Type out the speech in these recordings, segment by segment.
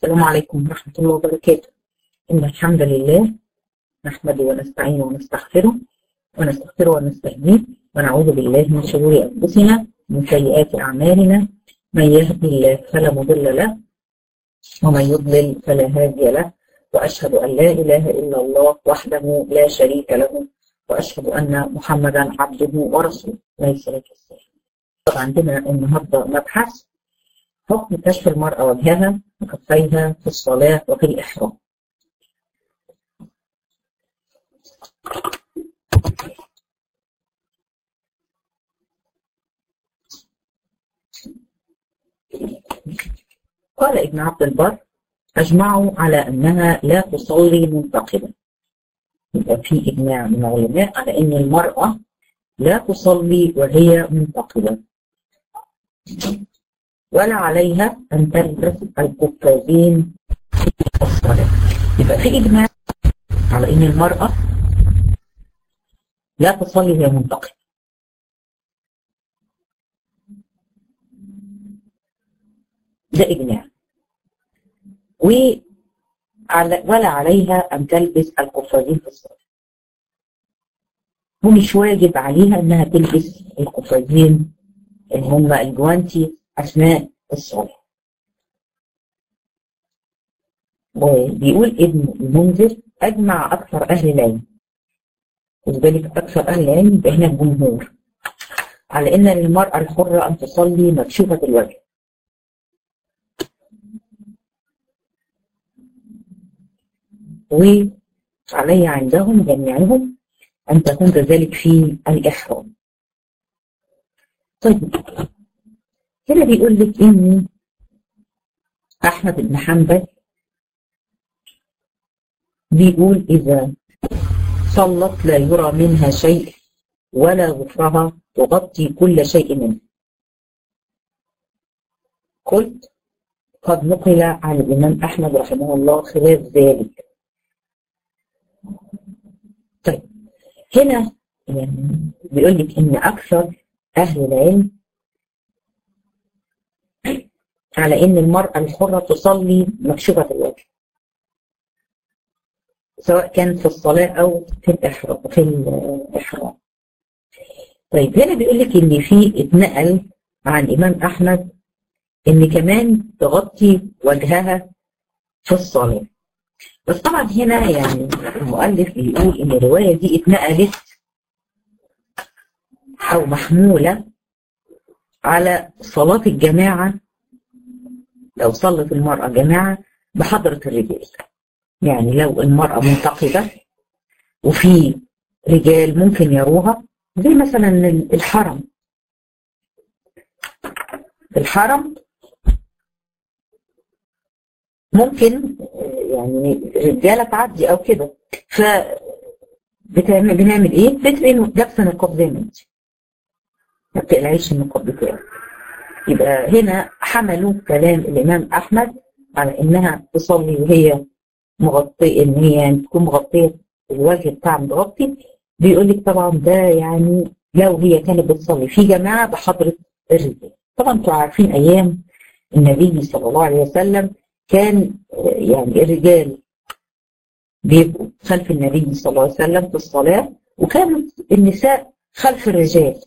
السلام عليكم ورحمة الله وبركاته إن الحمد لله نحمده ونستعينه ونستغفره ونستغفره ونستهديه ونعوذ بالله من شرور أنفسنا ومن سيئات أعمالنا من يهدي الله فلا مضل له ومن يضلل فلا هادي له وأشهد أن لا إله إلا الله وحده لا شريك له وأشهد أن محمدا عبده ورسوله ليس لك السلام طبعا عندنا النهارده مبحث حكم كشف المرأة وجهها وكفيها في الصلاة وفي الإحرام قال ابن عبد البر أجمعوا على أنها لا تصلي منتقبة يبقى في إجماع من العلماء على أن المرأة لا تصلي وهي منتقبة ولا عليها أن تلبس القفازين في الصلاة يبقى في إجماع على أن المرأة لا تصلي وهي منتقبة ده إجماع وعلى ولا عليها أن تلبس القفازين في الصلاة ومش واجب عليها إنها تلبس القفازين اللي هم الجوانتي أثناء الصلاة وبيقول ابن المنذر أجمع أكثر أهل العلم وذلك أكثر أهل العلم بين الجمهور على أن للمرأة الحرة أن تصلي مكشوفة الوجه وعلي عندهم جميعهم أن تكون كذلك في الإحرام طيب هنا بيقول لك إن أحمد بن حنبل بيقول إذا صلت لا يرى منها شيء ولا غفرها تغطي كل شيء منه قلت قد نقل عن الإمام أحمد رحمه الله خلاف ذلك طيب هنا يعني بيقول لك إن أكثر أهل العلم على إن المرأة الحرة تصلي مكشوفة الوجه سواء كان في الصلاة أو في الإحرام في الإحرام طيب هنا بيقول لك إن في اتنقل عن الإمام أحمد إن كمان تغطي وجهها في الصلاة بس طبعا هنا يعني المؤلف بيقول إن الرواية دي اتنقلت أو محمولة على صلاة الجماعة لو صلت المرأة جماعة بحضرة الرجال يعني لو المرأة منتقبة وفي رجال ممكن يروها زي مثلا الحرم الحرم ممكن يعني رجالة تعدي أو كده ف بتعمل بنعمل ايه؟ بتبقى لابسه نقاب زي ما انت ما بتقلعيش النقاب بتاعك يبقى هنا حملوا كلام الامام احمد على انها تصلي وهي مغطيه ان هي يعني تكون مغطيه الوجه بتاعها متغطي بيقول لك طبعا ده يعني لو هي كانت بتصلي في جماعه بحضره الرجال طبعا انتوا عارفين ايام النبي صلى الله عليه وسلم كان يعني الرجال بيبقوا خلف النبي صلى الله عليه وسلم في الصلاة وكانت النساء خلف الرجال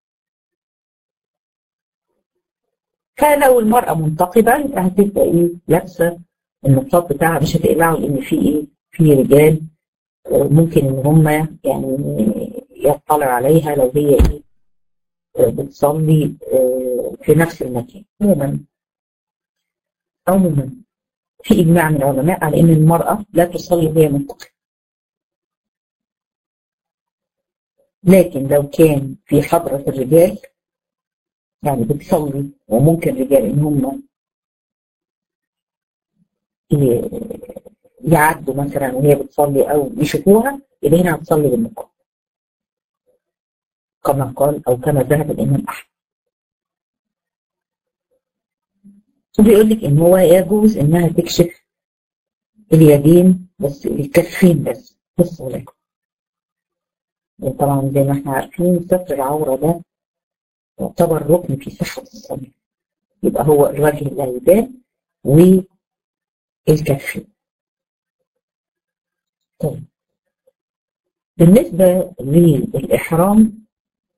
فلو المرأة منتقبة يبقى هتبقى ايه لابسة النقاب بتاعها مش هتقلعه لأن في ايه في رجال ممكن ان هم يعني يطلع عليها لو هي ايه بتصلي في نفس المكان عموما عموما في إجماع من العلماء على أن المرأة لا تصلي وهي منتقبة لكن لو كان في حضرة الرجال يعني بتصلي وممكن الرجال إن هم يعدوا مثلا وهي بتصلي أو يشوفوها يبقى هنا هتصلي بالنقاب كما قال أو كما ذهب الإمام أحمد وبيقول لك ان هو يجوز انها تكشف اليدين بس الكفين بس في الصلاة طبعا زي ما احنا عارفين ستر العورة ده يعتبر ركن في صحة الصلاة يبقى هو الوجه لا يبان الكف طيب بالنسبة للإحرام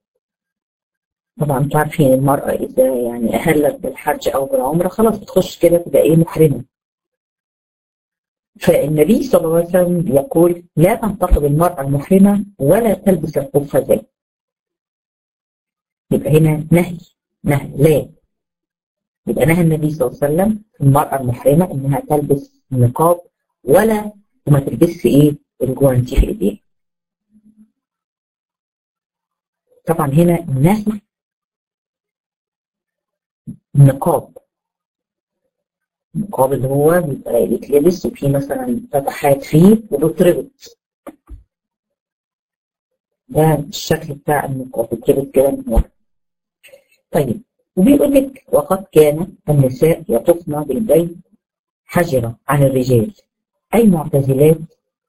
طبعا انتوا عارفين المرأة إذا يعني أهلت بالحج أو بالعمرة خلاص بتخش كده تبقى إيه محرمة فالنبي صلى الله عليه وسلم يقول لا تنتقب المرأة المحرمة ولا تلبس القفازين يبقى هنا نهي نهي لا يبقى نهى النبي صلى الله عليه وسلم المرأة المحرمة إنها تلبس نقاب ولا وما تلبسش إيه الجوانتي في إيديها طبعا هنا النهي النقاب النقاب اللي هو بيبقى يتلبس وفيه مثلا فتحات فيه وبتربط ده الشكل بتاع النقاب بيتربط كده من ورا طيب وبيقول لك وقد كان النساء يطفن بالبيت حجرة عن الرجال أي معتزلات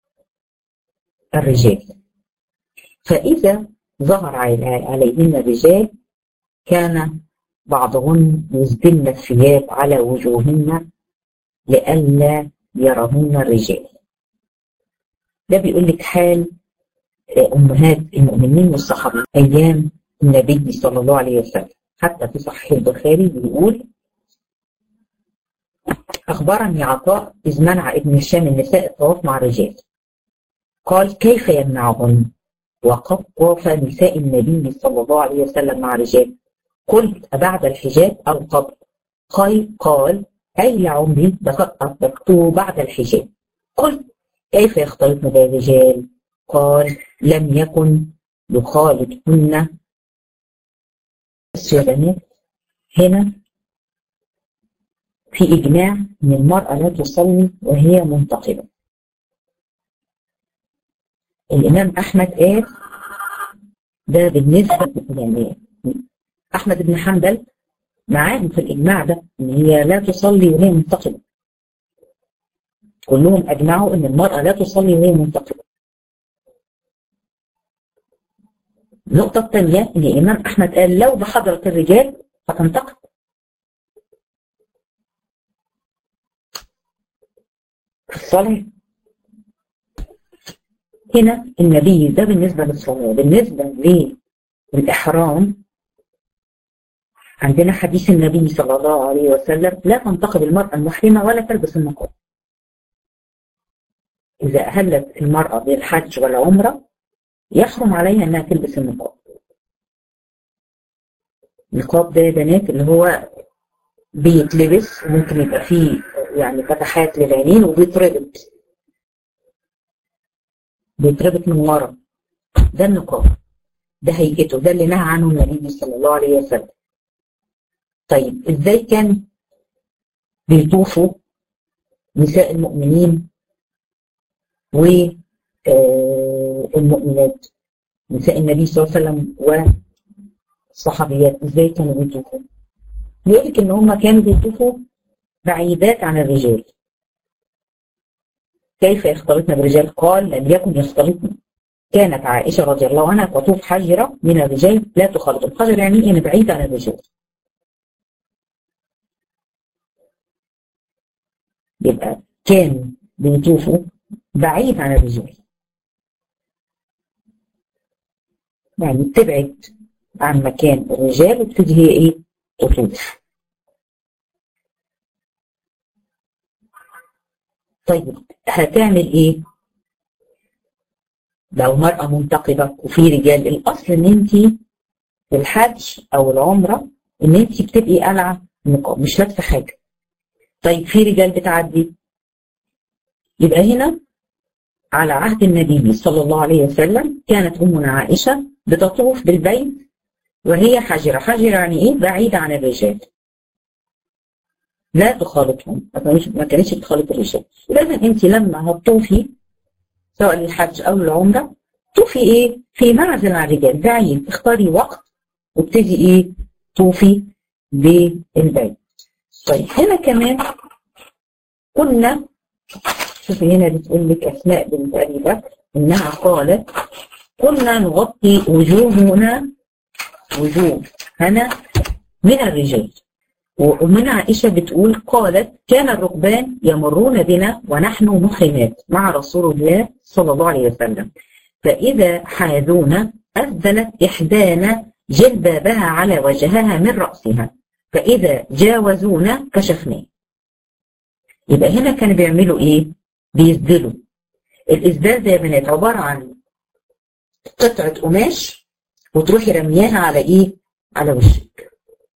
الرجال فإذا ظهر عليهن الرجال كان بعضهن يسدلن الثياب على وجوههن لئلا يرهن الرجال ده بيقول لك حال أمهات المؤمنين والصحابة أيام النبي صلى الله عليه وسلم حتى في صحيح البخاري بيقول أخبرني عطاء إذ منع ابن هشام النساء الطواف مع الرجال قال كيف يمنعهن وقد طاف نساء النبي صلى الله عليه وسلم مع رجال قلت أبعد الحجاب أو قبل قال قال أي لعمري لقد أطلقته بعد الحجاب قلت كيف يختلطن بالرجال قال لم يكن يخالطهن بس يا بنات هنا في إجماع أن المرأة لا تصلي وهي منتقبة الإمام أحمد قال ده بالنسبة يعني أحمد بن حنبل معاهم في الإجماع ده إن هي لا تصلي وهي منتقبة كلهم أجمعوا إن المرأة لا تصلي وهي منتقبة النقطة الثانية إن الإمام أحمد قال لو بحضرة الرجال فتنتقب في الصلاة هنا النبي ده بالنسبة للصلاة بالنسبة للإحرام عندنا حديث النبي صلى الله عليه وسلم لا تنتقب المرأة المحرمة ولا تلبس النقاب إذا أهلت المرأة بالحج والعمرة يحرم عليها أنها تلبس النقاب النقاب ده يا بنات اللي هو بيتلبس وممكن يبقى فيه يعني فتحات للعينين وبيتربط بيتربط من ورا ده النقاب ده هيئته ده اللي نهى عنه النبي صلى الله عليه وسلم طيب ازاي كان بيطوفوا نساء المؤمنين والمؤمنات نساء النبي صلى الله عليه وسلم والصحابيات ازاي كانوا بيطوفوا بيقول لك ان هم كانوا بيطوفوا بعيدات عن الرجال كيف يختلطن بالرجال قال لم يكن يختلطن كانت عائشة رضي الله عنها تطوف حجرة من الرجال لا تخلط الحجر يعني ايه بعيد عن الرجال يبقى كانوا بيطوفوا بعيد عن الرجال يعني تبعد عن مكان الرجال وتبتدي هي ايه تطوف طيب هتعمل ايه لو مرأة منتقبة وفي رجال الاصل ان انت في الحج او العمرة ان انت بتبقي قلعة نقاب مش لابسة حاجة طيب في رجال بتعدي يبقى هنا على عهد النبي صلى الله عليه وسلم كانت أمنا عائشة بتطوف بالبيت وهي حجرة حجرة يعني إيه بعيدة عن الرجال لا تخالطهم ما كانتش بتخالط الرجال لازم أنت لما هتطوفي سواء للحج أو العمرة طوفي إيه في معزل عن الرجال بعيد اختاري وقت وابتدي إيه طوفي بالبيت طيب هنا كمان كنا شوفي هنا بتقول لك أسماء بنت أبي بكر إنها قالت كنا نغطي وجوهنا وجوهنا من الرجال ومن عائشة بتقول قالت كان الركبان يمرون بنا ونحن محرمات مع رسول الله صلى الله عليه وسلم فإذا حاذونا أذلت إحدانا جلبابها على وجهها من رأسها فإذا جاوزونا كشفناه يبقى هنا كانوا بيعملوا إيه؟ بيسدلوا الإسدال ده يا بنات عبارة عن قطعة قماش وتروحي رمياها على إيه؟ على وشك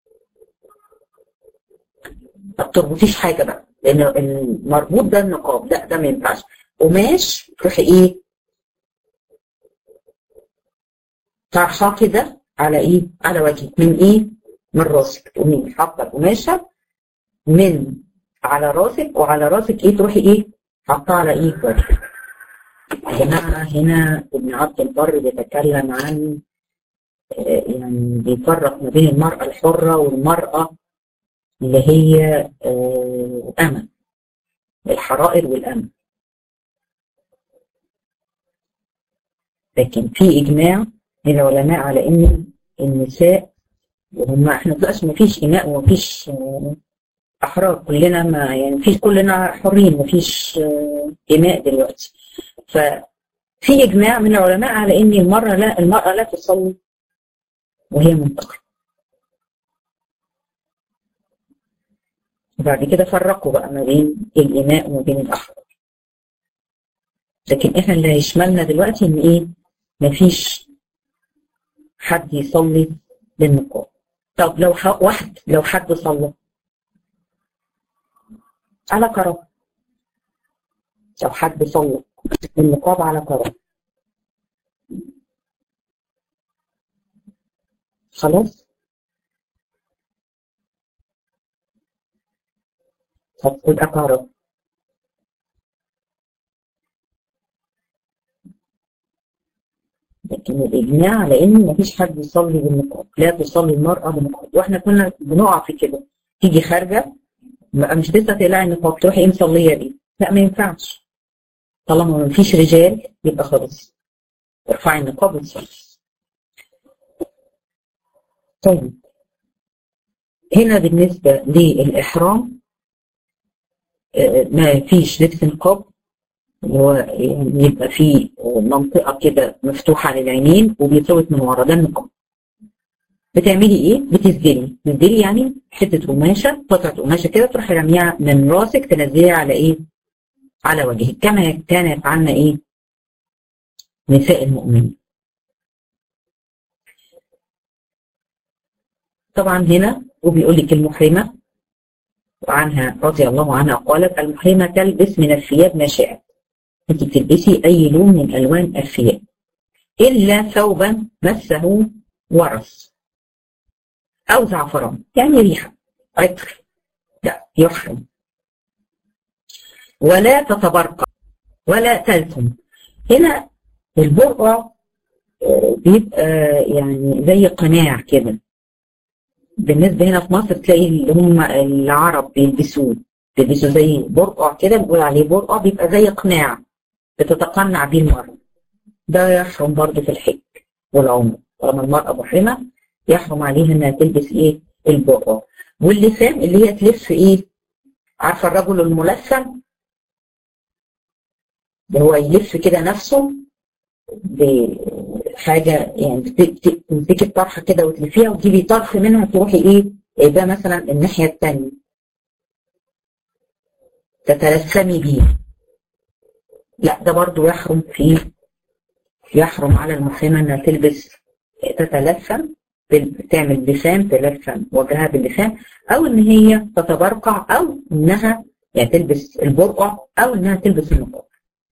ما بتربطيش حاجة بقى لأن المربوط ده النقاب لا ده ما ينفعش قماش تروحي إيه؟ طرحاه كده على إيه؟ على وجهك من إيه؟ من راسك تقومي حاطة القماشة من على راسك وعلى راسك إيه تروحي إيه؟ حاطاه على إيه؟ وجهك يا جماعة هنا ابن عبد البر بيتكلم عن يعني بيفرق ما بين المرأة الحرة والمرأة اللي هي أمة الحرائر والأمة لكن في إجماع من العلماء على إن النساء وهم احنا دلوقتي ما فيش إماء وما فيش أحرار كلنا ما يعني فيش كلنا حرين ما فيش إماء دلوقتي ففي إجماع من العلماء على إن المرأة لا المرأة لا تصلي وهي منتقبة وبعد كده فرقوا بقى ما بين الإماء وما بين الأحرار لكن احنا اللي هيشملنا دلوقتي ان ايه مفيش حد يصلي بالنقاب طب لو واحد لو حد صلى على كرامة لو حد صلى بالنقاب على كرامة خلاص هتبقى كرامة لكن الإجماع على إن مفيش حد يصلي بالنقاب لا تصلي المرأة بالنقاب وإحنا كنا بنقع في كده تيجي خارجة مش لسه تقلعي النقاب تروحي إيه مصلية بيه لا ما ينفعش طالما ما فيش رجال يبقى خلاص ارفعي النقاب وتصلي طيب هنا بالنسبة للإحرام ما فيش لبس نقاب هو يعني يبقى في منطقة كده مفتوحة للعينين وبيتوت من ورا ده النقاب بتعملي ايه؟ بتسدلي بتسدلي يعني حتة قماشة قطعة قماشة كده تروحي رميها من راسك تنزليها على ايه؟ على وجهك كما كان يفعلن ايه؟ نساء المؤمنين طبعا هنا وبيقول لك المحرمة وعنها رضي الله عنها قالت المحرمة تلبس من الثياب ما شاءت انت بتلبسي اي لون من الوان الثياب الا ثوبا مسه ورس او زعفران يعني ريحه عطر لا يحرم ولا تتبرقع ولا تلتم هنا البرقع بيبقى يعني زي قناع كده بالنسبة هنا في مصر تلاقي اللي هم العرب بيلبسوه بيلبسوا زي برقع كده بنقول عليه برقع بيبقى زي قناع بتتقنع بيه المرأة ده يحرم برضه في الحج والعمر طالما المرأة محرمة يحرم عليها انها تلبس ايه البرقع واللسان اللي هي تلف ايه عارفة الرجل الملثم اللي هو يلف كده نفسه بحاجة يعني تمسكي الطرحة كده وتلفيها وتجيبي طرف منها تروحي ايه ده مثلا الناحية التانية تتلثمي بيه لا ده برضو يحرم فيه يحرم على المحرمة انها تلبس تتلثم تعمل لسان تلثم وجهها باللسان او ان هي تتبرقع او انها يعني تلبس البرقع او انها تلبس النقاب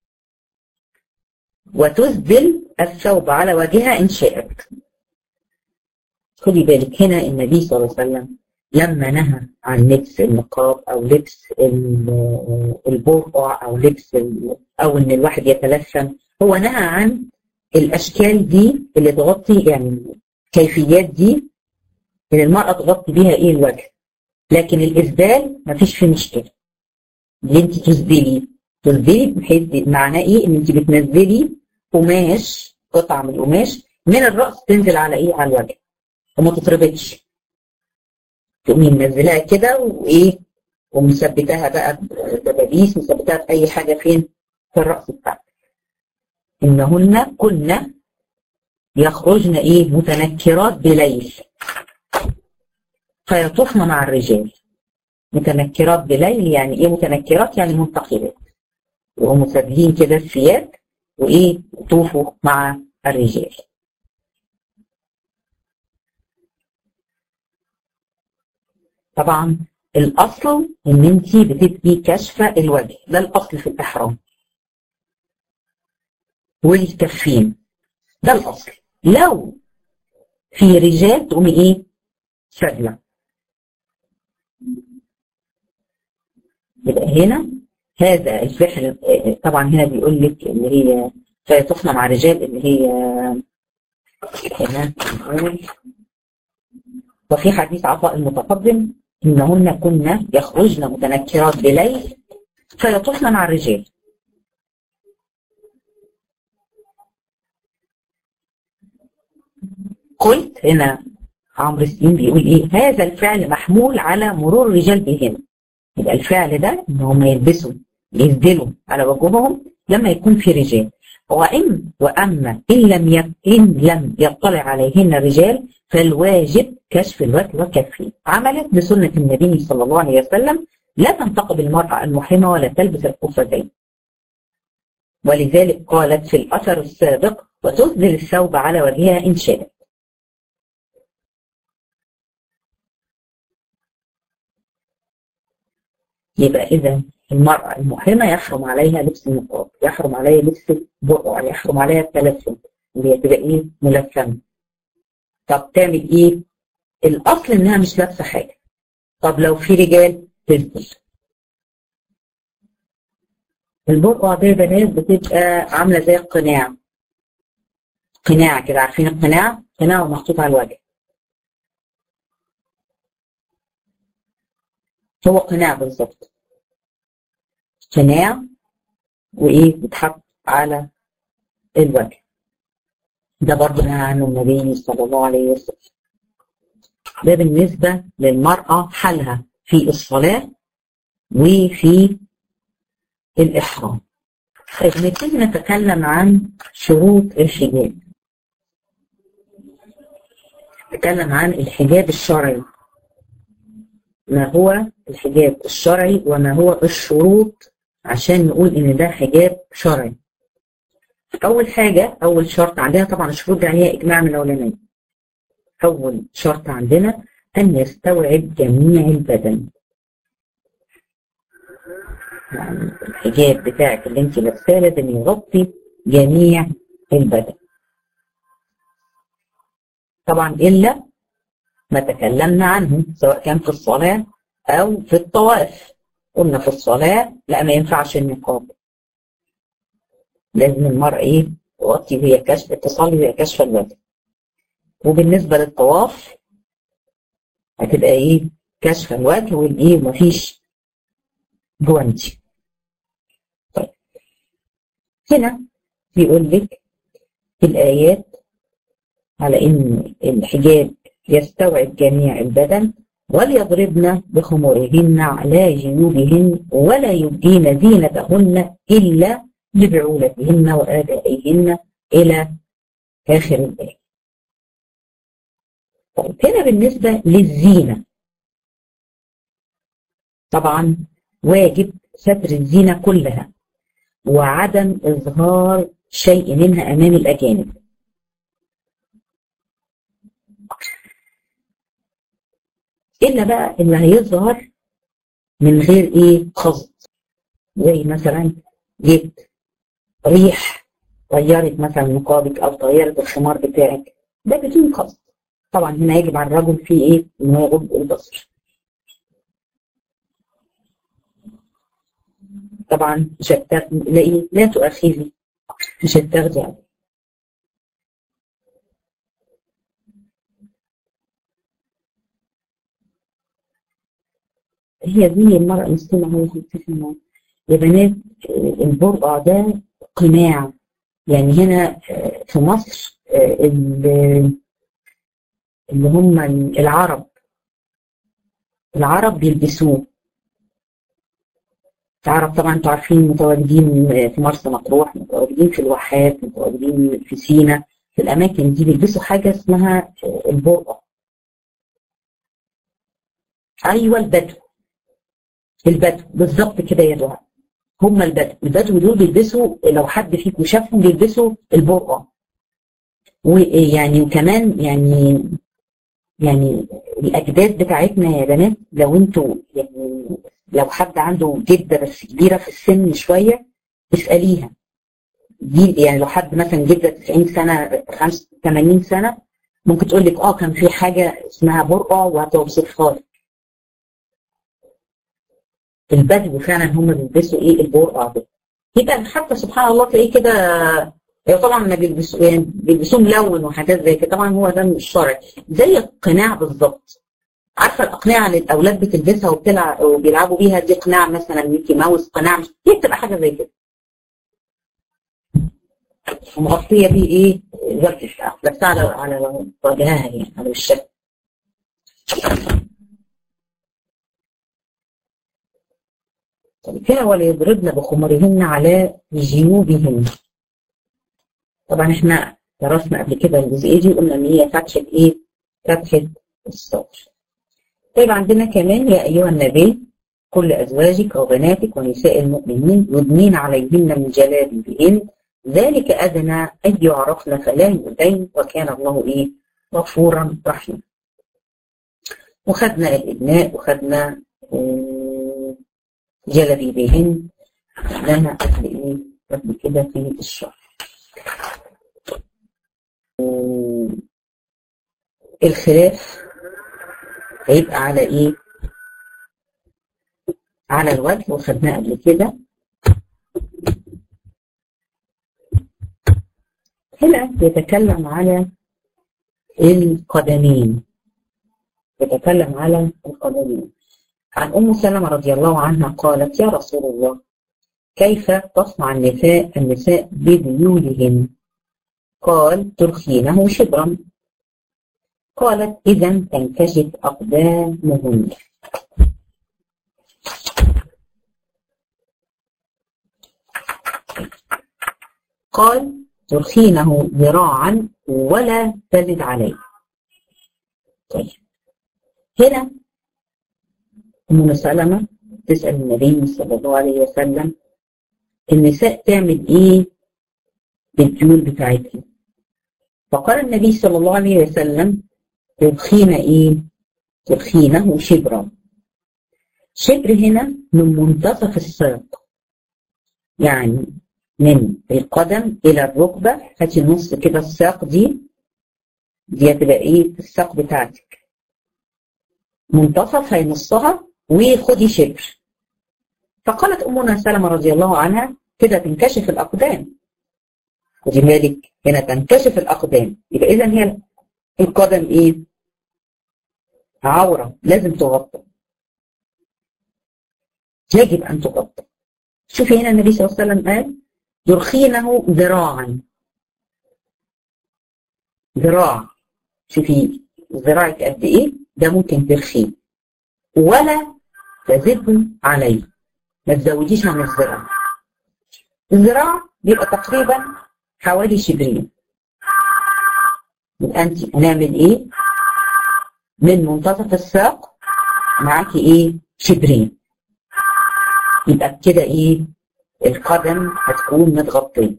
وتسبل الثوب على وجهها ان شاءت خدي بالك هنا النبي صلى الله عليه وسلم لما نهى عن لبس النقاب او لبس البرقع او لبس او ان الواحد يتلثم هو نهى عن الاشكال دي اللي تغطي يعني الكيفيات دي ان المرأة تغطي بيها ايه الوجه لكن الاسبال مفيش فيه مشكلة اللي انت تسبلي تسبلي بحيث معناه ايه ان انت بتنزلي قماش قطعة من القماش من الرأس تنزل على ايه على الوجه وما تتربطش تقومي منزلاها كده وايه ومثبتاها بقى بدبابيس مثبتاها في اي حاجه فين في الراس بتاعك انهن كن يخرجن ايه متنكرات بليل فيطوفن مع الرجال متنكرات بليل يعني ايه متنكرات يعني منتقبات وهم سابقين كده الثياب وايه يطوفوا مع الرجال طبعا الاصل ان انت بتبقي كاشفه الوجه ده الاصل في الاحرام والكفين ده الاصل لو في رجال تقومي ايه سجله يبقى هنا هذا الفعل طبعا هنا بيقول لك اللي هي فيطفنا مع رجال اللي هي هنا وفي حديث عطاء المتقدم إنهن كن يخرجن متنكرات بليل فيطفن مع الرجال قلت هنا عمرو السين بيقول ايه هذا الفعل محمول على مرور الرجال بهن يبقى الفعل ده ان هم يلبسوا يسدلوا على وجوههم لما يكون في رجال وإن وأما إن لم يب... إن لم يطلع عليهن الرجال فالواجب كشف الوجه والكفين عملا بسنة النبي صلى الله عليه وسلم لا تنتقب المرأة المحرمة ولا تلبس القفازين ولذلك قالت في الأثر السابق وتسدل الثوب على وجهها إن شاءت يبقى إذا المرأة المحرمة يحرم عليها لبس النقاب يحرم عليها لبس البقع يحرم عليها التلثم اللي هي تبقى ايه ملثمة طب تعمل ايه الاصل انها مش لابسة حاجة طب لو في رجال تسدل البقع دي بنات بتبقى عاملة زي القناع قناع كده عارفين القناع قناع محطوط على الوجه هو قناع بالظبط قناع وايه بتحط على الوجه ده برضه نهى عنه النبي صلى الله عليه وسلم ده بالنسبة للمرأة حالها في الصلاة وفي الإحرام طيب نبتدي نتكلم عن شروط الحجاب نتكلم عن الحجاب الشرعي ما هو الحجاب الشرعي وما هو الشروط عشان نقول ان ده حجاب شرعي اول حاجة اول شرط عندنا طبعا الشروط دي عليها اجماع من العلماء اول شرط عندنا ان يستوعب جميع البدن يعني الحجاب بتاعك اللي انت لابساه لازم يغطي جميع البدن طبعا الا ما تكلمنا عنه سواء كان في الصلاة او في الطواف قلنا في الصلاة لا ما ينفعش النقاب لازم المرأة ايه تغطي وهي كشف تصلي وهي كشف الوجه وبالنسبة للطواف هتبقى ايه كشف الوجه والايه مفيش جوانتي طيب هنا بيقول لك في الآيات على إن الحجاب يستوعب جميع البدن وليضربن بخمورهن على جيوبهن ولا يبدين زينتهن إلا لبعولتهن وآبائهن إلى آخر الآية. طيب هنا بالنسبة للزينة طبعا واجب ستر الزينة كلها وعدم إظهار شيء منها أمام الأجانب إلا بقى اللي هيظهر من غير إيه قصد زي مثلا جبت ريح طيرت مثلا نقابك أو طيرت الخمار بتاعك ده بدون قصد طبعا هنا يجب على الرجل فيه إيه إن هو يغض البصر طبعا مش لا لا تؤاخذي مش هتاخدي عليه هي دي المرأة المسلمة هو هنتفق يا بنات البرقع ده قناع يعني هنا في مصر اللي هم العرب العرب بيلبسوه العرب طبعا انتوا عارفين متواجدين في مرسى مطروح متواجدين في الواحات متواجدين في سينا في الاماكن دي بيلبسوا حاجه اسمها البرقع ايوه البدو البدو بالظبط كده يا دعاء هم البدو البدو دول بيلبسوا لو حد فيكم شافهم بيلبسوا البرقع ويعني وكمان يعني يعني الاجداد بتاعتنا يا بنات لو انتوا يعني لو حد عنده جده بس كبيره في السن شويه اساليها دي يعني لو حد مثلا جده 90 سنه 85 سنه ممكن تقول لك اه كان في حاجه اسمها برقع وهتوصفها لك البدو فعلا هم بيلبسوا ايه البرقع ده يبقى حتى سبحان الله تلاقيه كده طبعا ما بيلبسوا يعني بيلبسوه ملون وحاجات زي كده طبعا هو ده مش شرعي زي القناع بالظبط عارفه الاقنعه اللي الاولاد بتلبسها وبتلعب وبيلعبوا بيها دي قناع مثلا ميكي ماوس قناع مش هي بتبقى حاجه زي كده ومغطيه بيه ايه وجهها بس على على وجهها يعني على وشها كده وليضربن بخمرهن على جيوبهن طبعا احنا درسنا قبل كده الجزئيه دي قلنا ان هي فتحه ايه؟ فتحه الصدر. طيب عندنا كمان يا ايها النبي كل ازواجك وبناتك ونساء المؤمنين يدنين عليهن من جلابيبهن ذلك ادنى ان يعرفن فلا يؤذين وكان الله ايه؟ غفورا رحيما. وخدنا الابناء وخدنا جلابيبهن خدناها قبل ايه؟ قبل كده في الشرح. الخلاف هيبقى على ايه على الوجه وخدناه قبل كده هنا يتكلم على القدمين يتكلم على القدمين عن ام سلمة رضي الله عنها قالت يا رسول الله كيف تصنع النساء النساء ببيوتهن قال ترخينه شبرا قالت إذا تنكشف أقدامهن قال ترخينه ذراعا ولا تزد عليه طيب هنا أم سلمة تسأل النبي صلى الله عليه وسلم النساء تعمل إيه بالجيول بتاعتها فقال النبي صلى الله عليه وسلم ترخين ايه ترخينه شبرا شبر هنا من منتصف الساق يعني من القدم الى الركبه هاتي نص كده الساق دي دي هتبقى ايه الساق بتاعتك منتصف هي نصها وخدي شبر فقالت امنا سلمة رضي الله عنها كده تنكشف الاقدام خدي بالك هنا تنكشف الاقدام يبقى اذا هي القدم ايه عوره لازم تغطى يجب ان تغطى شوفي هنا النبي صلى الله عليه وسلم قال يرخينه ذراعا ذراع شوفي ذراعك قد ايه ده ممكن ترخيه ولا تزد عليه ما تزوديش عن الذراع الذراع بيبقى تقريبا حوالي شبرين يبقى انت هنعمل ايه من منتصف الساق معاكي ايه شبرين يبقى كده ايه القدم هتكون متغطيه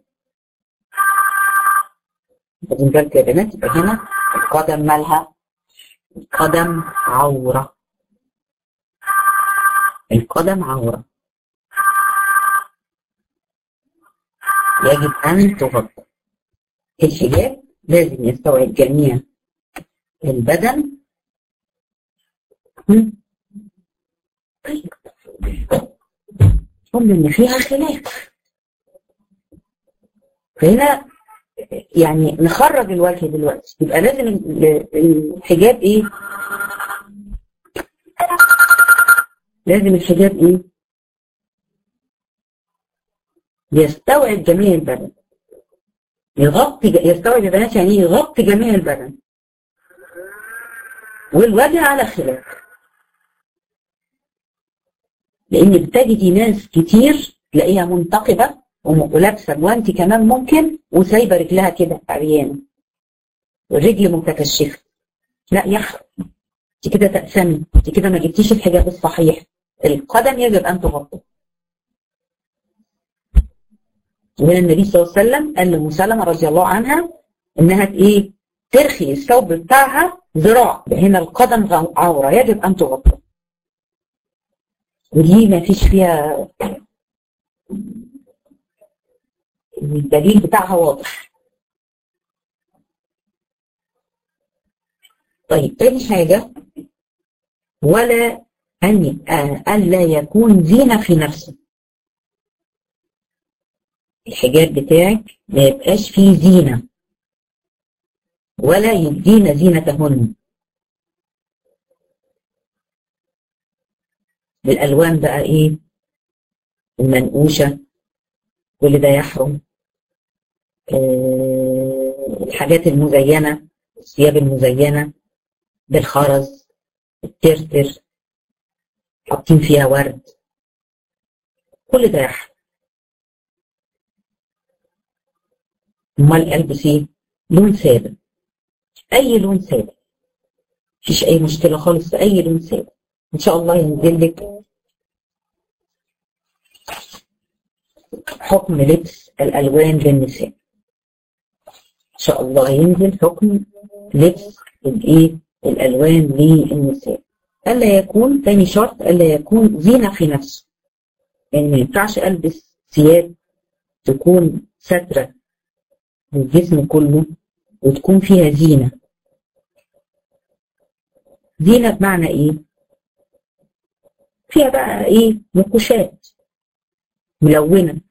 واخدين بالك يا بنات يبقى هنا القدم مالها القدم عوره القدم عوره يجب ان تغطى الحجاب لازم يستوعب جميع البدن طيب قلنا ان فيها خلاف فهنا يعني نخرج الوجه دلوقتي يبقى لازم الحجاب ايه لازم الحجاب ايه يستوعب جميع البدن يغطي يستوعب يا بنات يعني يغطي جميع البدن والوجه على خلاف لان بتجدي ناس كتير تلاقيها منتقبه ولابسه وانت كمان ممكن وسايبه رجلها كده عريانه والرجل متكشفه لا يحرم انت كده تأسمي انت كده ما جبتيش الحجاب الصحيح القدم يجب ان تغطى وهنا النبي صلى الله عليه وسلم قال لام سلمه رضي الله عنها انها ايه ترخي الثوب بتاعها ذراع هنا القدم عوره يجب ان تغطى ودي ما فيش فيها الدليل بتاعها واضح طيب تاني حاجة ولا أن ألا يكون زينة في نفسه الحجاب بتاعك ما يبقاش فيه زينة ولا يبدين زينتهن بالألوان بقى إيه المنقوشة كل ده يحرم أه الحاجات المزينة الثياب المزينة بالخرز الترتر حاطين فيها ورد كل ده يحرم امال البس ايه لون ساده اي لون ساده مفيش اي مشكله خالص في اي لون ساده ان شاء الله ينزل لك حكم لبس الالوان للنساء ان شاء الله ينزل حكم لبس الايه الالوان للنساء الا يكون تاني شرط الا يكون زينه في نفسه يعني ما ينفعش البس ثياب تكون ستره الجسم كله وتكون فيها زينة زينة بمعنى ايه فيها بقى ايه نقوشات ملونة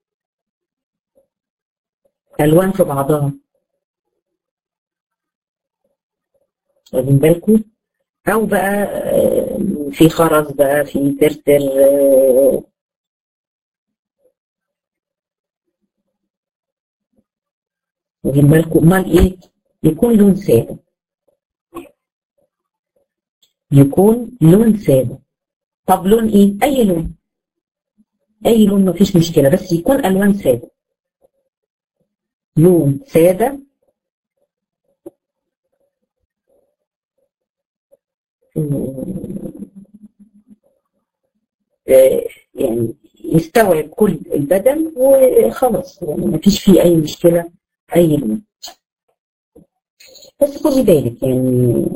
ألوان في بعضها واخدين بالكم أو بقى في خرز بقى في ترتر واخدين بالكم امال ايه يكون لون ساده يكون لون ساده طب لون ايه اي لون اي لون مفيش مشكله بس يكون الوان ساده لون ساده يعني يستوعب كل البدن وخلاص يعني مفيش فيه اي مشكله اي لون بس خدي بالك يعني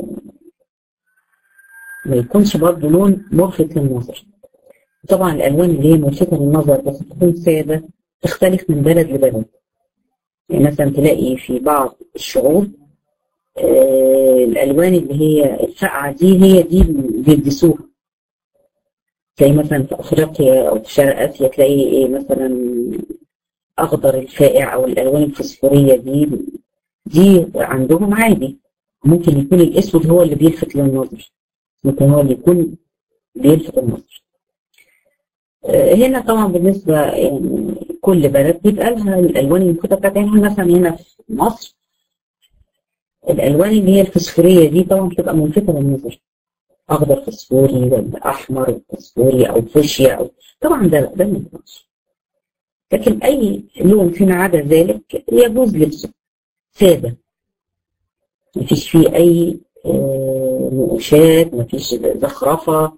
ما يكونش برضه لون ملفت للنظر طبعا الالوان اللي هي ملفتة للنظر بس تكون سادة تختلف من بلد لبلد يعني مثلا تلاقي في بعض الشعوب آه الالوان اللي هي الفاقعة دي هي دي اللي بيلبسوها تلاقي مثلا في افريقيا او في شرق اسيا تلاقي ايه مثلا اخضر الفائع او الالوان الفسفوريه دي دي عندهم عادي ممكن يكون الاسود هو اللي بيلفت للنظر ممكن هو اللي يكون بيلفت النظر هنا طبعا بالنسبه يعني كل بلد بيبقى لها الالوان المفيده بتاعتها يعني مثلا هنا في مصر الالوان اللي هي الفسفوريه دي طبعا بتبقى ملفته للنظر اخضر فسفوري ولا احمر فسفوري او فوشيا او طبعا ده ده ما ينفعش لكن أي لون فيما عدا ذلك يجوز لبسه سادة مفيش فيه أي نقوشات مفيش زخرفة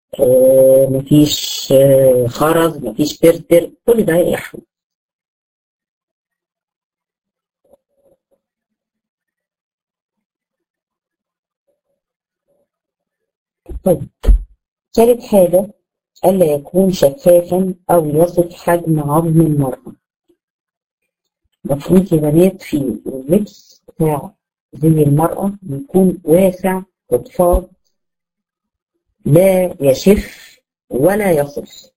مفيش خرز مفيش ترتر كل ده يحرم طيب ثالث حاجة ألا يكون شفافا أو يصف حجم عظم المرأة المفروض يا بنات في اللبس بتاع زي المرأة يكون واسع فضفاض لا يشف ولا يصف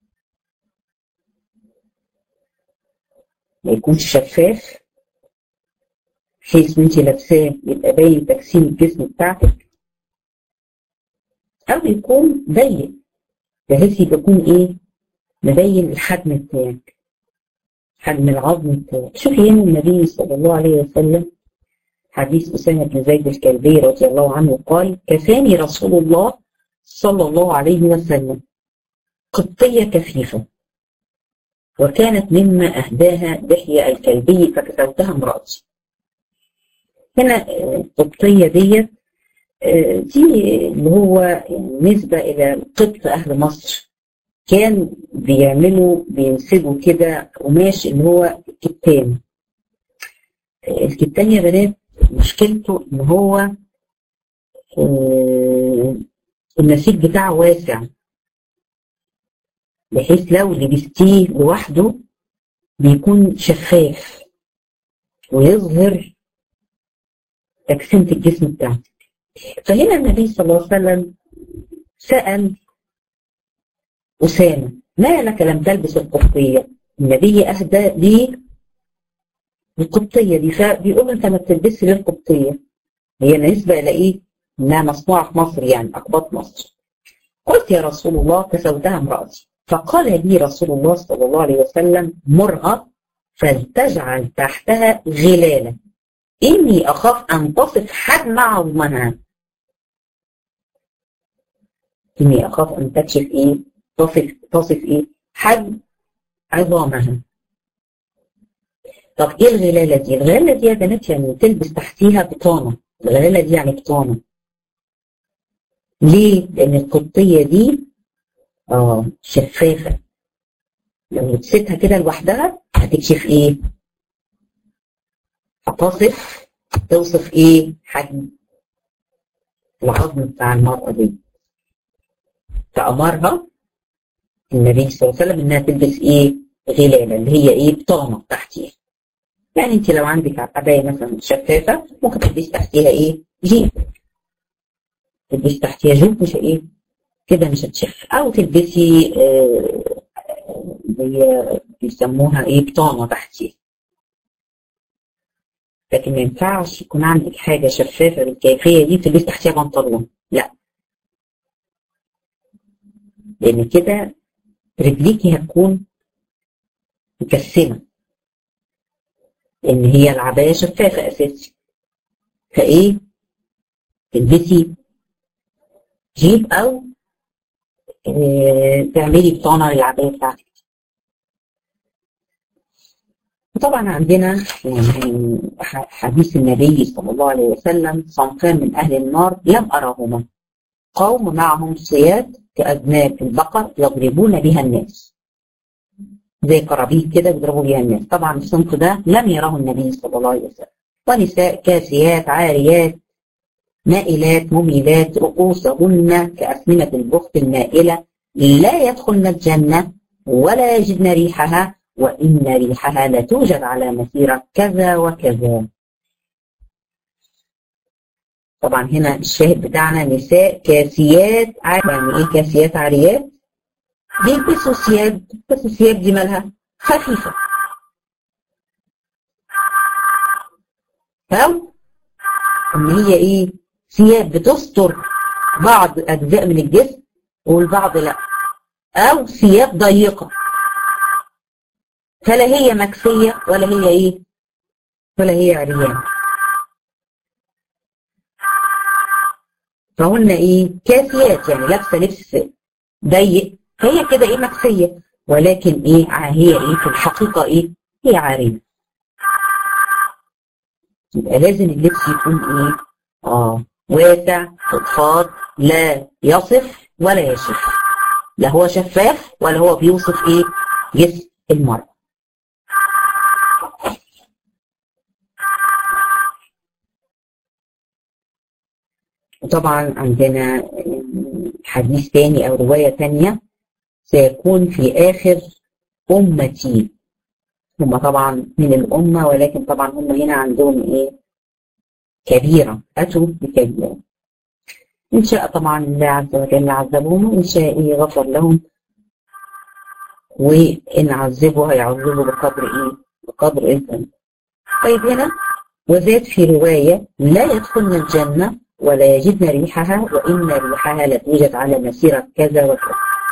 ما يكونش شفاف بحيث وانت لابساه يبقى باين تجسيم الجسم بتاعتك أو يكون ضيق بحيث يكون ايه مبين الحجم بتاعك حجم العظم بتاعك شوفي هنا النبي صلى الله عليه وسلم حديث أسامة بن زيد الكلبي رضي الله عنه قال كفاني رسول الله صلى الله عليه وسلم قبطية كثيفة وكانت مما أهداها دحية الكلبي فكسوتها امرأتي هنا القبطية ديت دي اللي هو نسبة إلى قبط أهل مصر كان بيعملوا بينسجوا كده قماش اللي هو الكتان الكتان يا بنات مشكلته إن هو النسيج بتاعه واسع بحيث لو لبستيه لوحده بيكون شفاف ويظهر تجسيمة الجسم بتاعتك فهنا النبي صلى الله عليه وسلم سأل أسامة ما لك لم تلبس القبطية النبي أهدى لي القبطية دي فبيقول أنت ما بتلبسش ليه القبطية هي نسبة إلى إيه؟ إنها مصنوعة في مصر يعني أقباط مصر قلت يا رسول الله كسوتها امرأتي فقال لي رسول الله صلى الله عليه وسلم مرها فلتجعل تحتها غلالة إني أخاف أن تصف حجم عظمها إني أخاف أن تكشف إيه تصف تصف إيه حجم عظامها طب إيه الغلالة دي؟ الغلالة دي يا بنات يعني تلبس تحتيها بطانة الغلالة دي يعني بطانة ليه؟ لأن القبطية دي اه شفافة لو لبستها كده لوحدها هتكشف ايه؟ هتصف توصف ايه؟ حجم العظم بتاع المرأة دي فأمرها النبي صلى الله عليه وسلم انها تلبس ايه؟ غلالة اللي هي ايه؟ بطانة تحتيها يعني انت لو عندك عباية مثلا شفافة ممكن تلبسي تحتيها ايه؟ جيب تلبسي تحتيها جيب مش ايه؟ كده مش هتشف او تلبسي اللي آه بيسموها ايه بطانه تحتيها لكن ما ينفعش يكون عندك حاجه شفافه بالكيفيه دي تلبسي تحتيها بنطلون لا لان كده رجليكي هتكون مكسمه لان هي العبايه شفافه اساسي فايه تلبسي جيب او تعملي بطانه للعبايه بتاعتك وطبعا عندنا يعني حديث النبي صلى الله عليه وسلم صنفان من اهل النار لم اراهما قوم معهم صياد كاذناب البقر يضربون بها الناس زي قرابيط كده بيضربوا بها الناس طبعا الصنف ده لم يراه النبي صلى الله عليه وسلم ونساء كاسيات عاريات مائلات مميلات رؤوسهن كأسمنة البخت المائلة لا يدخلن الجنة ولا يجدن ريحها وإن ريحها لتوجد على مسيرة كذا وكذا طبعا هنا الشاهد بتاعنا نساء كاسيات يعني ايه كاسيات عاريات بيلبسوا ثياب بس الثياب دي مالها خفيفة أو إن هي إيه ثياب بتستر بعض أجزاء من الجسم والبعض لا أو ثياب ضيقة فلا هي مكسية ولا هي إيه ولا هي عريان فهن إيه كاسيات يعني لابسة لبس ضيق فهي كده إيه مكسية ولكن إيه هي إيه في الحقيقة إيه هي عارية يبقى لازم اللبس يكون إيه آه واسع فضفاض لا يصف ولا يشف لا هو شفاف ولا هو بيوصف ايه جسم المرأة وطبعا عندنا حديث تاني او رواية تانية سيكون في اخر امتي هم طبعا من الامة ولكن طبعا هم هنا عندهم ايه كبيرة أتوا بكبيرة إن شاء طبعا الله عز وجل عذبهم وإن شاء إيه غفر لهم وإن عذبوا هيعذبوا بقدر إيه بقدر إيه طيب هنا وزاد في رواية لا يدخلن الجنة ولا يجدن ريحها وإن ريحها لا توجد على مسيرة كذا وكذا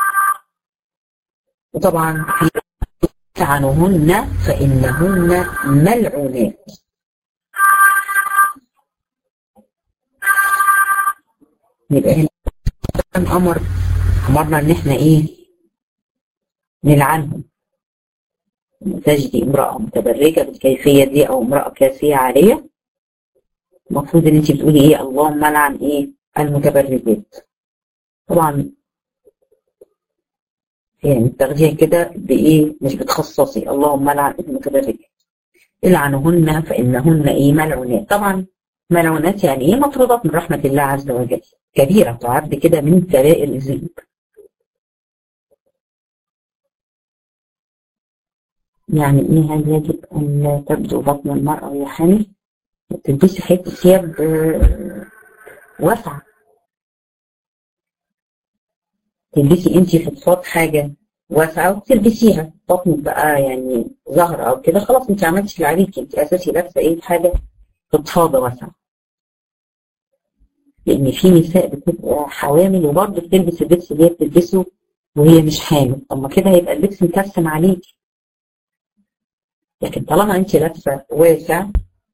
وطبعا في عنهن فإنهن ملعونات يبقى هنا امر امرنا ان احنا ايه نلعنهم تجدي امرأة متبرجة بالكيفية دي أو امرأة كاسية عارية المفروض إن أنت بتقولي إيه اللهم لعن إيه المتبرجات طبعا يعني بتاخديها كده بإيه مش بتخصصي اللهم لعن المتبرجات العنهن فإنهن إيه ملعونات طبعا ملعونات يعني إيه مطرودات من رحمة الله عز وجل كبيرة تعد كده من كبائر الذنوب يعني ايه هل يجب ان لا تبدو بطن المرأة وهي حامل؟ تلبسي حتة ثياب واسعة تلبسي انت فضفاض حاجة واسعة وتلبسيها بطنك بقى يعني ظهر او كده خلاص انت عملتي اللي عليكي انت اساسي لابسة ايه حاجة فضفاضة واسعة لان في نساء بتبقى حوامل وبرضه بتلبس اللبس اللي هي بتلبسه وهي مش حامل طب ما كده هيبقى اللبس مكسم عليكي لكن طالما انت لابسه واسع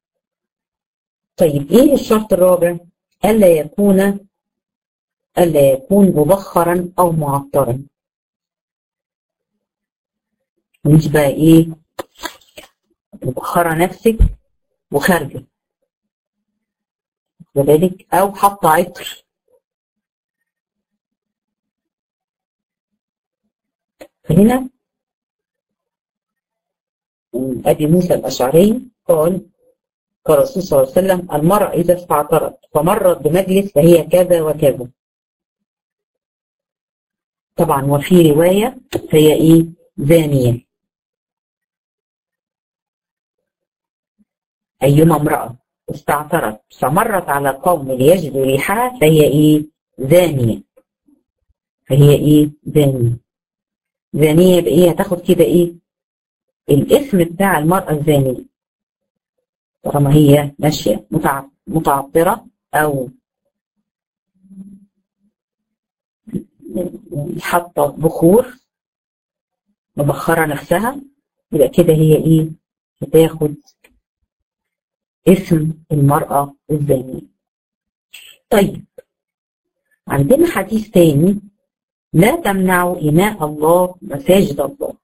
طيب ايه الشرط الرابع الا يكون الا يكون مبخرا او معطرا مش بقى ايه مبخره نفسك وخارجه كذلك او حاطه عطر فهنا أبي موسى الأشعري قال قال الرسول صلى الله عليه وسلم المرأة إذا استعطرت فمرت بمجلس فهي كذا وكذا طبعا وفي رواية فهي إيه زانية أيما امرأة استعطرت فمرت على قوم ليجدوا ريحها فهي إيه زانية فهي إيه زانية زانية بإيه هتاخد كده إيه الاسم بتاع المرأة الزانية طالما هي ماشية متعطرة أو حاطة بخور مبخرة نفسها يبقى كده هي إيه بتاخد اسم المرأة الزانية طيب عندنا حديث تاني لا تمنعوا إناء الله مساجد الله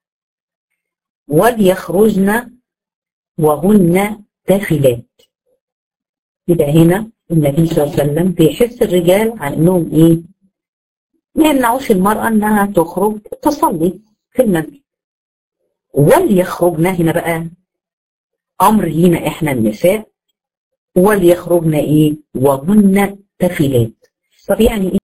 وليخرجن وهن تافلات يبقى هنا النبي صلى الله عليه وسلم بيحس الرجال عن انهم ايه ما يمنعوش المرأة انها تخرج تصلي في المسجد وليخرجن هنا بقى امر لينا احنا النساء وليخرجن ايه وهن تافلات طب يعني ايه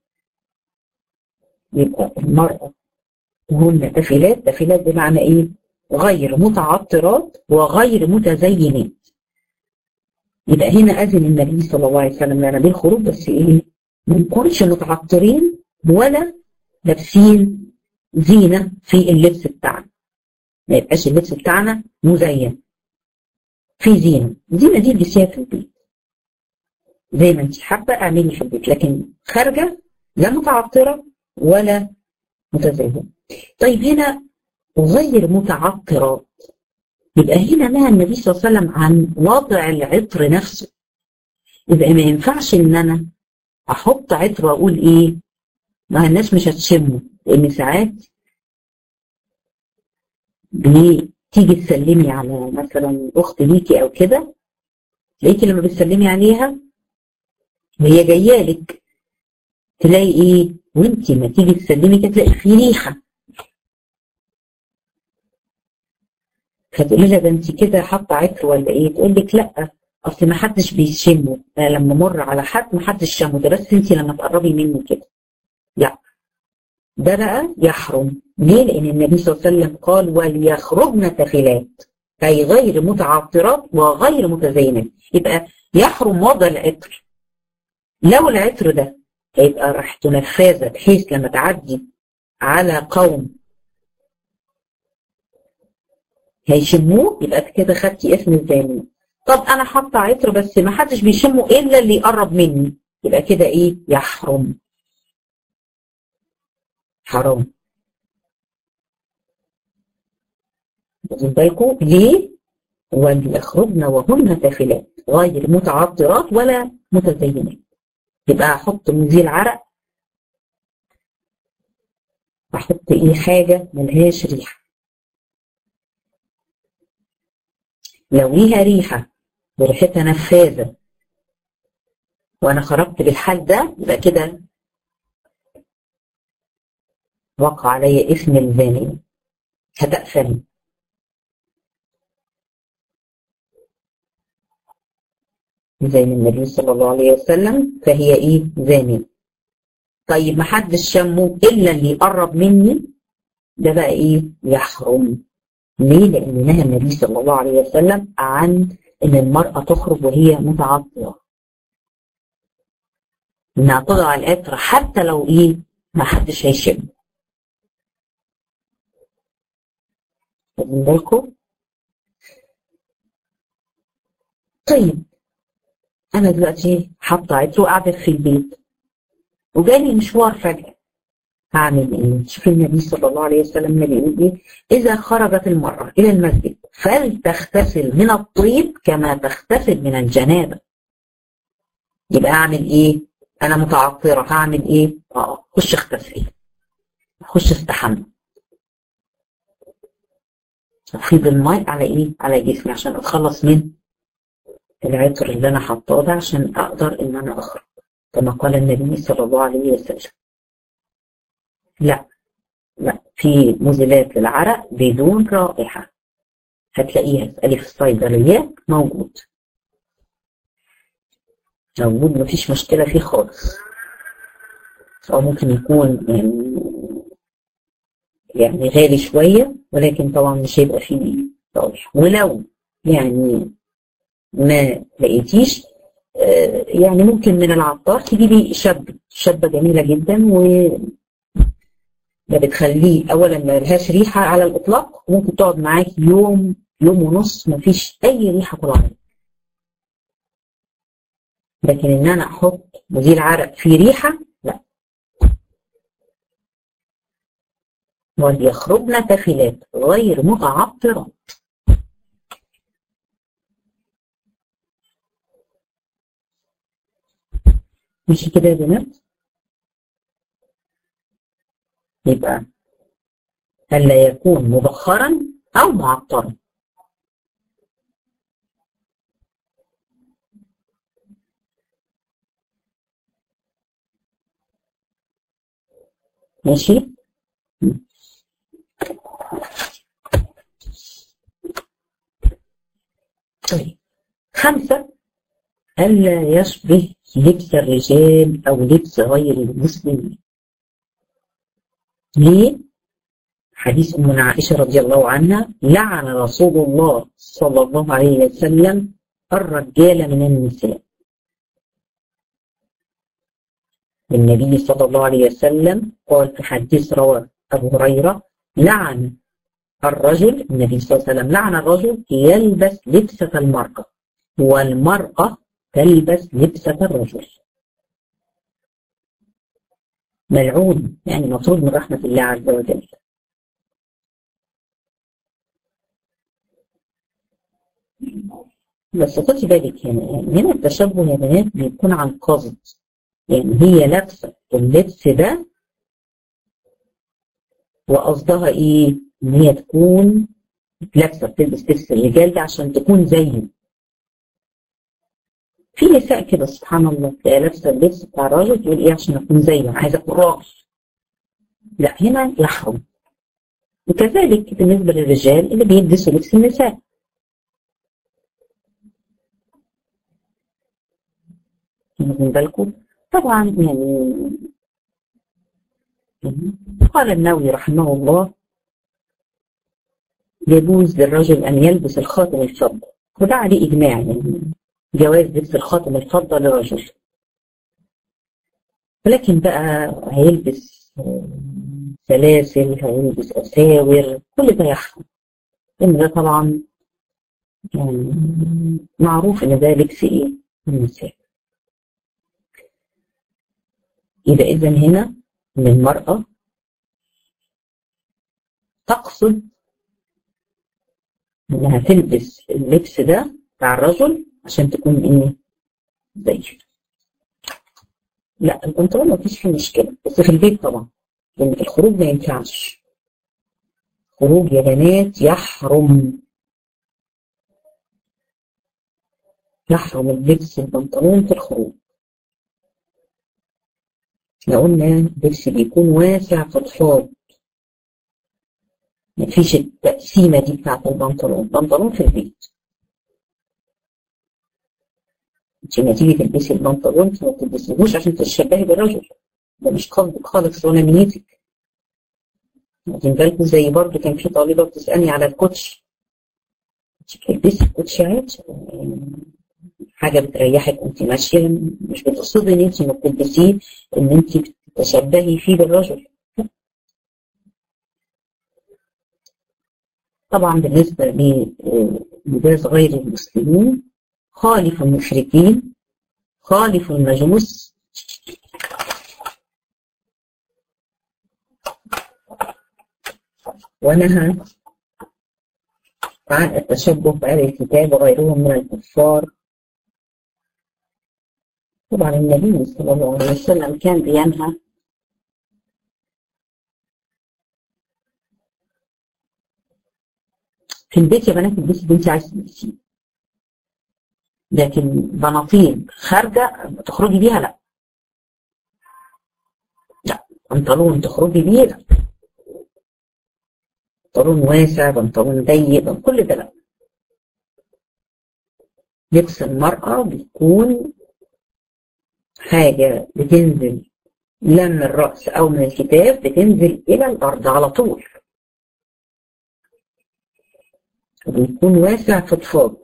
يبقى المرأة وهن تافلات تافلات بمعنى ايه غير متعطرات وغير متزينات يبقى هنا أذن النبي صلى الله عليه وسلم لنا بالخروج بس إيه ما نكونش متعطرين ولا لابسين زينة في اللبس بتاعنا ما يبقاش اللبس بتاعنا مزين في زينة الزينة دي البسيها في البيت زي ما انت حابة اعملي في البيت لكن خارجة لا متعطرة ولا متزينة طيب هنا غير متعطرات يبقى هنا نهى النبي صلى الله عليه وسلم عن وضع العطر نفسه يبقى ما ينفعش ان انا احط عطر واقول ايه ما الناس مش هتشمه لان ساعات بتيجي تسلمي على مثلا اخت ليكي او كده تلاقيكي لما بتسلمي عليها وهي جايه لك تلاقي ايه وانت ما تيجي تسلمي كده تلاقي في ريحه فتقولي لها ده انت كده حاطه عطر ولا ايه؟ تقول لك لا اصل ما حدش بيشمه أنا لما مر على حد ما حدش شمه ده بس انت لما تقربي منه كده لا ده بقى يحرم ليه؟ لان النبي صلى الله عليه وسلم قال وليخرجن تفلات اي غير متعطرات وغير متزينات يبقى يحرم وضع العطر لو العطر ده هيبقى ريحته نفاذه بحيث لما تعدي على قوم هيشموه يبقى كده خدتي اسم الزانية طب انا حاطه عطر بس ما حدش بيشمه الا اللي يقرب مني يبقى كده ايه يحرم حرام واخدين بالكم ليه وليخرجن وهن تافلات غير متعطرات ولا متزينات يبقى احط مزيل عرق احط ايه حاجة ملهاش ريحة لو ليها ريحة وريحتها نفاذة وانا خرجت بالحال ده يبقى كده وقع علي اسم الزانية هتأثم زي ما النبي صلى الله عليه وسلم فهي ايه زانية طيب محدش شمه الا اللي يقرب مني ده بقى ايه يحرم ليه لان نهى النبي صلى الله عليه وسلم عن ان المرأة تخرج وهي متعطرة انها تضع العطر حتى لو ايه ما حدش هيشم واخدين بالكم طيب انا دلوقتي حاطه عطر وقاعده في البيت وجالي مشوار فجاه هعمل ايه؟ شوف النبي صلى الله عليه وسلم بيقول ايه؟ اذا خرجت المراه الى المسجد فلتغتسل من الطيب كما تغتسل من الجنابه. يبقى اعمل ايه؟ انا متعطره هعمل ايه؟ اه خش اغتسل. خش استحمى. افيض الماء على ايه؟ على جسمي عشان اتخلص من العطر اللي انا حاطاه ده عشان اقدر ان انا اخرج. كما قال النبي صلى الله عليه وسلم. لا لا في مزيلات للعرق بدون رائحة هتلاقيها اسألي في الصيدليات موجود موجود مفيش مشكلة فيه خالص أو ممكن يكون يعني يعني غالي شوية ولكن طبعا مش هيبقى فيه رائحة ولو يعني ما لقيتيش يعني ممكن من العطار تجيبي شاب شابة جميلة جدا و ده بتخليه اولا ما لهاش ريحه على الاطلاق ممكن تقعد معاك يوم يوم ونص ما فيش اي ريحه طالعه لكن ان انا احط مزيل عرق فيه ريحه لا وليخرجن تفلات غير متعطرات ماشي كده يا بنات يبقى ألا يكون مبخرا أو معطرا ماشي طيب خمسة ألا يشبه لبس الرجال أو لبس غير المسلمين ليه؟ حديث أم عائشة رضي الله عنها لعن رسول الله صلى الله عليه وسلم الرجال من النساء النبي صلى الله عليه وسلم قال في حديث رواه أبو هريرة لعن الرجل النبي صلى الله عليه وسلم لعن الرجل يلبس لبسة المرأة والمرأة تلبس لبسة الرجل ملعون يعني مطرود من رحمة الله عز وجل بس خدي بالك هنا يعني هنا التشبه يا بنات بيكون عن قصد يعني هي لابسة اللبس ده وقصدها ايه؟ ان هي تكون لابسة بتلبس لبس الرجال ده عشان تكون زيه في نساء كده سبحان الله تلاقي لابسه اللبس بتاع الراجل تقول ايه عشان اكون زيه انا عايزه اكون راجل لا هنا يحرم وكذلك بالنسبه للرجال اللي بيلبسوا لبس النساء واخدين بالكم طبعا يعني قال النووي رحمه الله يجوز للرجل ان يلبس الخاتم الفضه وده عليه اجماع يعني جواز لبس الخاتم الفضة للرجل ولكن بقى هيلبس سلاسل هيلبس أساور كل ده يحرم لأن ده طبعا يعني معروف إن ده لبس إيه النساء يبقى إذا هنا إن المرأة تقصد إنها تلبس اللبس ده بتاع الرجل عشان تكون ايه زيه لا البنطلون مفيش فيه مشكله بس في البيت طبعا ان الخروج ما ينفعش خروج يا بنات يحرم يحرم اللبس البنطلون في الخروج لو قلنا اللبس بيكون واسع فضفاض مفيش التقسيمة دي بتاعت البنطلون البنطلون في البيت انت لما تيجي تلبسي البنطلون ما تلبسيهوش عشان تتشبهي بالرجل ده مش قصدك خالص ولا نيتك واخدين بالكم زي برضه كان في طالبة بتسألني على الكوتش انت بتلبسي الكوتش عادي حاجة بتريحك وانت ماشية مش بتقصدي ان انت ما بتلبسيه ان انت بتتشبهي فيه بالرجل طبعا بالنسبة للباس غير المسلمين خالف المشركين خالف المجوس ونهى عن التشبه بأهل الكتاب وغيرهم من الكفار طبعا النبي صلى الله عليه وسلم كان بينهى في البيت يا بنات البيت اللي انت عايزه تلبسيه لكن بناطيل خارجه تخرجي بيها لا لا بنطلون تخرجي بيه لا بنطلون واسع بنطلون ضيق كل ده لا لبس المرأة بيكون حاجة بتنزل لا من الرأس أو من الكتاب بتنزل إلى الأرض على طول وبيكون واسع فضفاض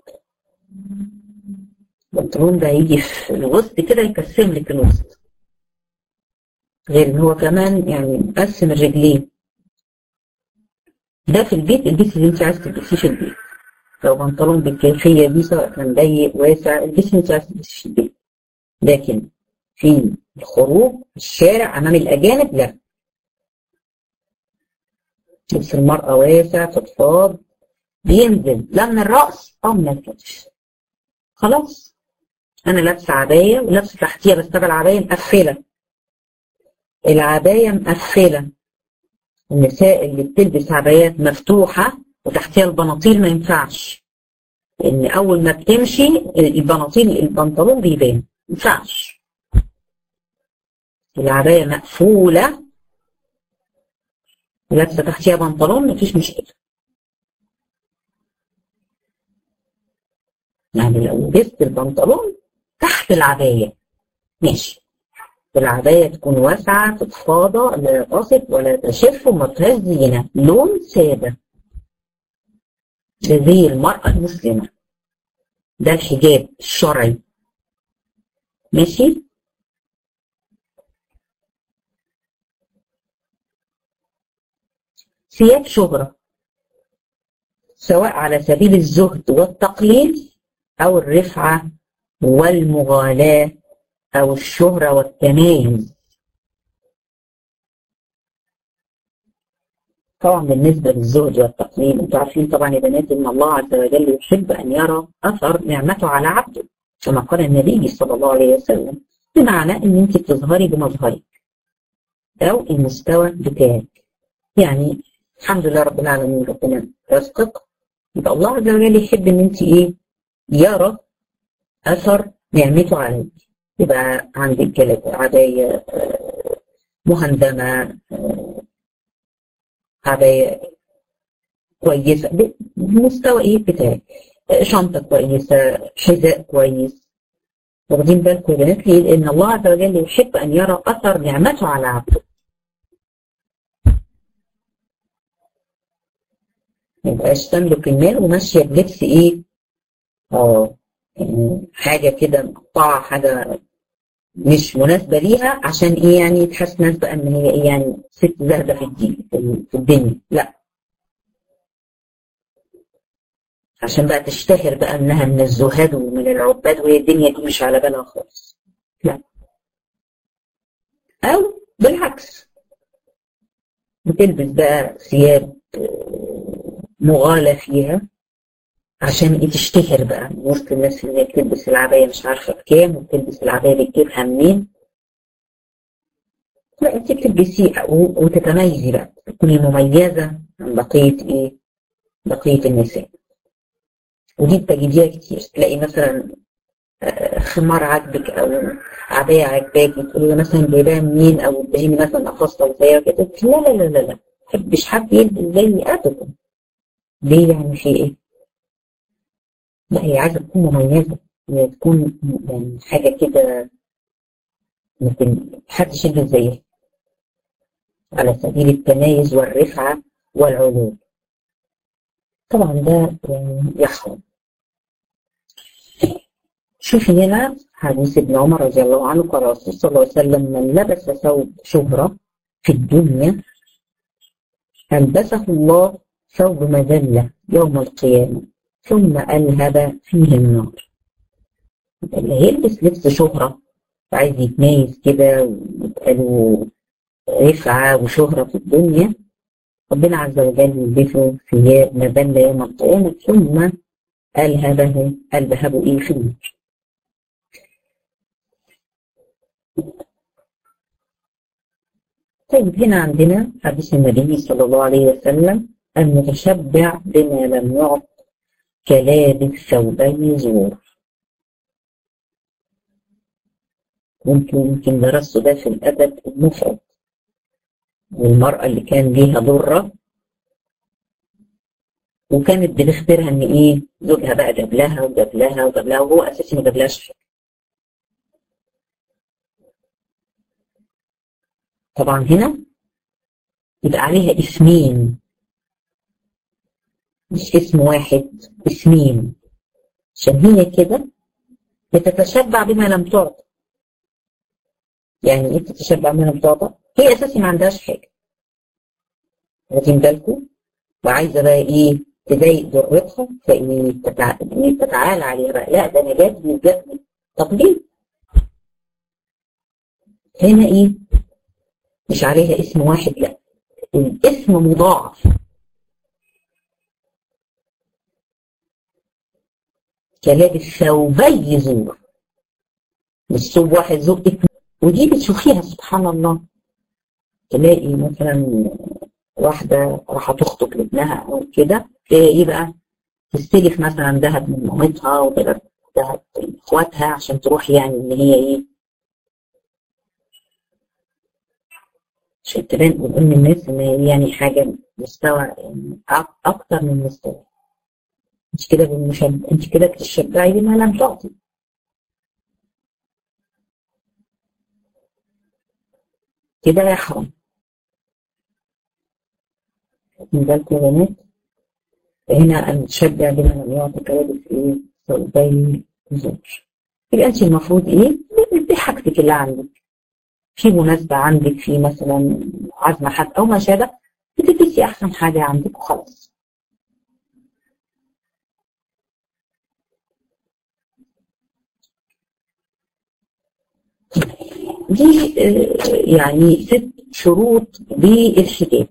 البنطلون ده يجي في الوسط كده يكسم لك الوسط غير ان هو كمان يعني مقسم الرجلين ده في البيت البيت اللي انت عايز تلبسيه في البيت لو بنطلون بالكيفية دي سواء كان ضيق واسع البيت اللي انت عايز تلبسيه في البيت لكن في الخروج في الشارع امام الاجانب لا لبس المرأة واسع فضفاض بينزل لا من الرأس أو من الكتف خلاص أنا لابسة عباية ولابسة تحتيها بس تبع العباية مقفلة العباية مقفلة النساء اللي بتلبس عبايات مفتوحة وتحتيها البناطيل ما ينفعش لأن أول ما بتمشي البناطيل البنطلون بيبان ما ينفعش العباية مقفولة ولابسة تحتيها بنطلون مفيش مشكلة يعني لو لبست البنطلون تحت العباية ماشي العباية تكون واسعة تتفاضى لا تصف ولا تشف وما فيهاش زينة لون سادة ده زي المرأة المسلمة ده الحجاب الشرعي ماشي ثياب شهرة سواء على سبيل الزهد والتقليد أو الرفعة والمغالاة أو الشهرة والتمايز طبعا بالنسبة للزهد والتقليد انتوا عارفين طبعا يا بنات ان الله عز وجل يحب ان يرى اثر نعمته على عبده كما قال النبي صلى الله عليه وسلم بمعنى ان انت تظهري بمظهرك او المستوى بتاعك يعني الحمد لله رب العالمين ربنا رزقك يبقى الله عز وجل يحب ان انت ايه يرى اثر نعمته عليك يبقى عندك جلد عباية مهندمة عباية كويسة بمستوى ايه بتاعك شنطة كويسة حذاء كويس واخدين بالكم يا بنات ليه؟ لأن الله عز وجل يحب أن يرى أثر نعمته على عبده. ما يبقاش تملك المال وماشية بلبس إيه؟ اه يعني حاجة كده مقطعة حاجة مش مناسبة ليها عشان إيه يعني تحس ناس بقى إن هي إيه يعني ست زاهدة في الدين في الدنيا، لا. عشان بقى تشتهر بقى انها من الزهاد ومن العباد وهي الدنيا دي مش على بالها خالص لا او بالعكس بتلبس بقى ثياب مغالى فيها عشان ايه تشتهر بقى وسط الناس اللي هي بتلبس العبايه مش عارفه بكام وبتلبس العبايه بتجيبها منين لا انت بتلبسي وتتميزي بقى تكوني مميزة عن بقية ايه بقية النساء ودي بتجديها كتير تلاقي مثلا خمار عاجبك او عباية عاجباكي تقولي مثلا جايباها منين او تلاقيني مثلا قفصة صغيرة كده لا لا لا لا لا محبش حد يلبس زيي ابدا ليه يعني في ايه؟ لا هي عايزة تكون مميزة هي تكون يعني حاجة كده ممكن محدش يلبس زيها على سبيل التميز والرفعة والعلو طبعا ده يعني يحرم شوفي هنا حديث ابن عمر رضي الله عنه قال الرسول صلى الله عليه وسلم من لبس ثوب شهرة في الدنيا ألبسه الله ثوب مذلة يوم القيامة ثم ألهب فيه النار اللي هيلبس لبس شهرة وعايز يتميز كده ويبقى له رفعة وشهرة في الدنيا ربنا عز وجل يلبسه ثياب مذلة يوم القيامة ثم ألهبه ألهبه إيه في النار طيب هنا عندنا حديث النبي صلى الله عليه وسلم المتشبع بما لم يعط كلابس ثوبي زور ممكن يمكن درسته ده في الأدب المفرد والمرأة اللي كان ليها ضرة وكانت بتخبرها ان ايه زوجها بقى جاب لها وجاب لها وجاب لها وهو اساسي ما جابلهاش حاجه طبعا هنا يبقى عليها اسمين مش اسم واحد اسمين عشان هي كده بتتشبع بما لم تعطى يعني ايه بتتشبع بما لم تعطى هي اساسي ما عندهاش حاجه واخدين بالكم وعايزه بقى ايه تضايق ضرتها فايه تتعالى عليها بقى لا ده انا جاتني جاتني طب ليه؟ هنا ايه؟ مش عليها اسم واحد لا الاسم مضاعف كلابس ثوبي زور مش ثوب واحد زور ودي بتشوفيها سبحان الله تلاقي مثلا واحدة راح تخطب لابنها أو كده إيه بقى تستلف مثلا ذهب من مامتها وذهب من إخواتها عشان تروح يعني إن هي إيه عشان تبان قدام الناس إن هي يعني حاجة مستوى يعني أكتر من مستوى أنت كده بالمشب... أنت كده بتشبعي بما لم تعطي كده يحرم من بالكم يا بنات هنا المتشبع بما لم يعطي كلابس ايه ثوبين زوج يبقى انت المفروض ايه دي حاجتك اللي عندك في مناسبة عندك في مثلا عزم حد او ما شابه بتلبسي احسن حاجة عندك وخلاص دي يعني ست شروط للحجاب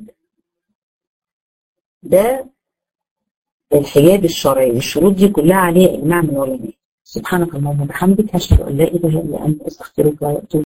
ده الحجاب الشرعي الشروط دي كلها عليها اجماع من العلماء سبحانك اللهم وبحمدك هشهد ان لا اله الا انت استغفرك واتوب